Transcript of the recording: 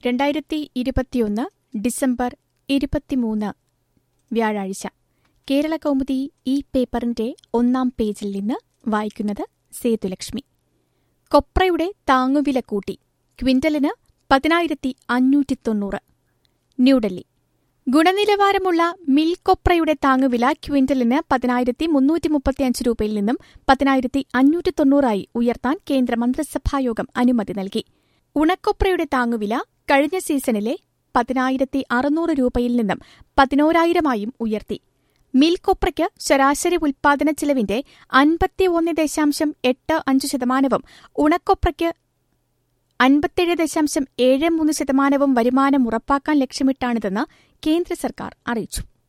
രണ്ടായിരത്തി ഇരുപത്തിയൊന്ന് ഡിസംബർ ഇരുപത്തിമൂന്ന് വ്യാഴാഴ്ച കേരള കൗമുദി ഈ പേപ്പറിന്റെ ഒന്നാം പേജിൽ നിന്ന് വായിക്കുന്നത് സേതുലക്ഷ്മി കൊപ്രയുടെ താങ്ങുവില കൂട്ടി ക്വിന്റലിന് പതിനായിരത്തി അഞ്ഞൂറ്റി തൊണ്ണൂറ് ന്യൂഡൽഹി ഗുണനിലവാരമുള്ള മിൽ കൊപ്രയുടെ താങ്ങുവില ക്വിന്റലിന് പതിനായിരത്തി മുന്നൂറ്റി മുപ്പത്തിയഞ്ച് രൂപയിൽ നിന്നും പതിനായിരത്തി അഞ്ഞൂറ്റി തൊണ്ണൂറായി ഉയർത്താൻ കേന്ദ്ര മന്ത്രിസഭായോഗം അനുമതി നൽകി ഉണക്കൊപ്രയുടെ താങ്ങുവില കഴിഞ്ഞ സീസണിലെ പതിനായിരത്തി അറുന്നൂറ് രൂപയിൽ നിന്നും പതിനോരായിരമായും ഉയർത്തി മിൽ കൊപ്രയ്ക്ക് ശരാശരി ഉൽപാദന ചെലവിന്റെ അൻപത്തിയൊന്ന് ദശാംശം എട്ട് അഞ്ച് ശതമാനവും ഉണക്കൊപ്രയ്ക്ക് അൻപത്തിയേഴ് ദശാംശം ഏഴ് മൂന്ന് ശതമാനവും വരുമാനം ഉറപ്പാക്കാൻ ലക്ഷ്യമിട്ടാണിതെന്ന് കേന്ദ്ര സർക്കാർ അറിയിച്ചു